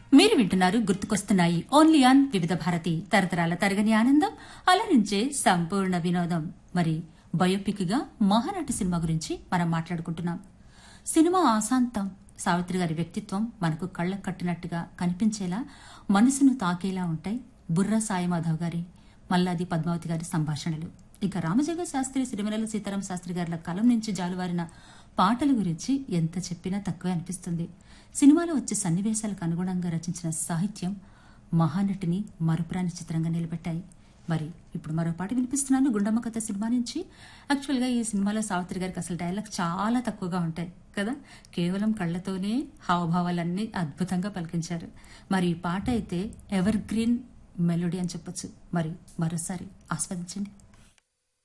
మీరు వింటున్నారు గుర్తుకొస్తున్నాయి ఓన్లీ ఆన్ వివిధ భారతి తరతరాల తరగని ఆనందం అలరించే సంపూర్ణ వినోదం మరి బయోపిక్ గా మహానటి సినిమా గురించి మనం మాట్లాడుకుంటున్నాం సినిమా ఆశాంతం సావిత్రి గారి వ్యక్తిత్వం మనకు కళ్ళకు కట్టినట్టుగా కనిపించేలా మనసును తాకేలా ఉంటాయి బుర్ర సాయిమాధవ్ గారి మల్లాది పద్మావతి గారి సంభాషణలు ఇక రామజగ శాస్త్రి సిరిమల సీతారాం శాస్త్రి గారి కలం నుంచి జాలువారిన పాటల గురించి ఎంత చెప్పినా తక్కువే అనిపిస్తుంది సినిమాలో వచ్చే సన్నివేశాలకు అనుగుణంగా రచించిన సాహిత్యం మహానటిని మరుపురాని చిత్రంగా నిలబెట్టాయి మరి ఇప్పుడు మరో పాట వినిపిస్తున్నాను గుండమ్మ కథ సినిమా నుంచి యాక్చువల్గా ఈ సినిమాలో సావిత్రి గారికి అసలు డైలాగ్ చాలా తక్కువగా ఉంటాయి కదా కేవలం కళ్ళతోనే హావభావాలన్నీ అద్భుతంగా పలికించారు మరి ఈ పాట అయితే ఎవర్ గ్రీన్ మెలోడీ అని చెప్పొచ్చు మరి మరోసారి ఆస్వాదించండి